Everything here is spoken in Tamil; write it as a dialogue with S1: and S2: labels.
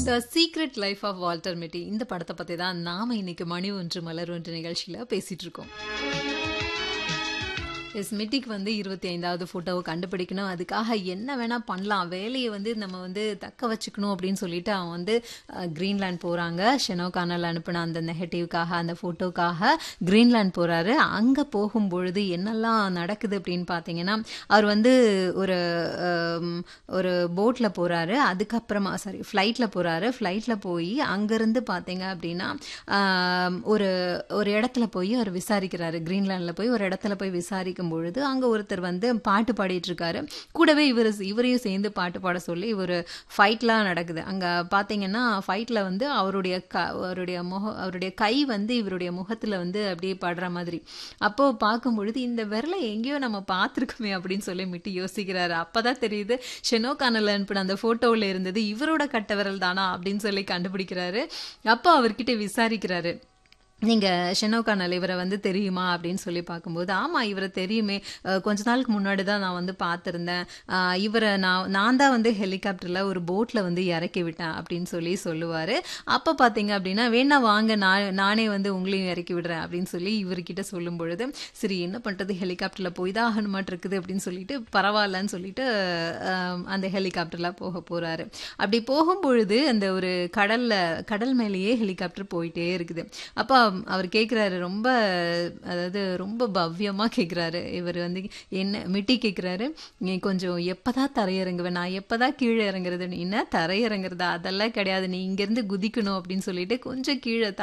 S1: so secret life of Walter Mitty இந்த படத்தை பற்றி தான் நாம இன்னைக்கு மணி ஒன்று மலர் ஒன்று நிகழ்ச்சியில் பேசிட்டு இருக்கோம் எஸ் மிட்டிக்கு வந்து இருபத்தி ஐந்தாவது ஃபோட்டோவை கண்டுபிடிக்கணும் அதுக்காக என்ன வேணால் பண்ணலாம் வேலையை வந்து நம்ம வந்து தக்க வச்சுக்கணும் அப்படின்னு சொல்லிட்டு அவன் வந்து க்ரீன்லேண்ட் போகிறாங்க ஷெனோகானல் அனுப்பின அந்த நெகட்டிவ்காக அந்த ஃபோட்டோக்காக க்ரீன்லேண்ட் போகிறாரு அங்கே போகும்பொழுது என்னெல்லாம் நடக்குது அப்படின்னு பார்த்தீங்கன்னா அவர் வந்து ஒரு ஆம், ஒரு போட்டில் போகிறாரு அதுக்கப்புறமா சாரி ஃப்ளைட்டில் போகிறாரு ஃப்ளைட்டில் போய் அங்கேருந்து பார்த்தீங்க அப்படின்னா ஆம், ஒரு ஒரு இடத்துல போய் அவர் விசாரிக்கிறாரு கிரீன்லாண்டில் போய் ஒரு இடத்துல போய் விசாரிக்கும் பொழுது அங்கே ஒருத்தர் வந்து பாட்டு பாடிட்டு இருக்காரு கூடவே இவர் இவரையும் சேர்ந்து பாட்டு பாட சொல்லி ஒரு ஃபைட்லாம் நடக்குது அங்கே பார்த்தீங்கன்னா ஃபைட்டில் வந்து அவருடைய க அவருடைய முக அவருடைய கை வந்து இவருடைய முகத்தில் வந்து அப்படியே படுற மாதிரி அப்போது பார்க்கும் பொழுது இந்த விரலை எங்கேயோ நம்ம பார்த்துருக்குமே அப்படின்னு சொல்லி மிட்டி யோசிக்கிறாரு அப்போ தான் தெரியுது ஷெனோகானல் அனுப்பின அந்த ஃபோட்டோவில் இருந்தது இவரோட கட்ட விரல் தானா அப்படின்னு சொல்லி கண்டுபிடிக்கிறாரு அப்போ அவர்கிட்ட விசாரிக்கிறாரு நீங்கள் ஷெனோகானல் இவரை வந்து தெரியுமா அப்படின்னு சொல்லி பார்க்கும்போது ஆமாம் இவரை தெரியுமே அஹ் கொஞ்ச நாளுக்கு முன்னாடி தான் நான் வந்து பார்த்துருந்தேன் அஹ் இவரை நான் நான் தான் வந்து ஹெலிகாப்டரில் ஒரு போட்டில் வந்து இறக்கி விட்டேன் அப்படின்னு சொல்லி சொல்லுவார் அப்போ பார்த்தீங்க அப்படின்னா வேணா வாங்க நான் நானே வந்து உங்களையும் இறக்கி விடுறேன் அப்படின்னு சொல்லி இவர்கிட்ட சொல்லும் பொழுது சரி என்ன பண்ணுறது ஹெலிகாப்டரில் போய் தான் ஆகணுமாட்டு இருக்குது அப்படின்னு சொல்லிட்டு பரவாயில்லன்னு சொல்லிட்டு அஹ் அந்த ஹெலிகாப்டரில் போக போகிறாரு அப்படி போகும்பொழுது அந்த ஒரு கடலில் கடல் மேலேயே ஹெலிகாப்டர் போயிட்டே இருக்குது அப்போ அவர் கேட்குறாரு ரொம்ப அதாவது ரொம்ப பவ்யமாக கேட்குறாரு இவர் வந்து என்ன மிட்டி கேட்குறாரு நீ கொஞ்சம் எப்போ தான் தரையிறங்குவேன் நான் எப்போ தான் கீழே இறங்குறது நீ என்ன தரையிறங்குறதா அதெல்லாம் கிடையாது நீ இங்கேருந்து குதிக்கணும் அப்படின்னு சொல்லிட்டு கொஞ்சம் கீழே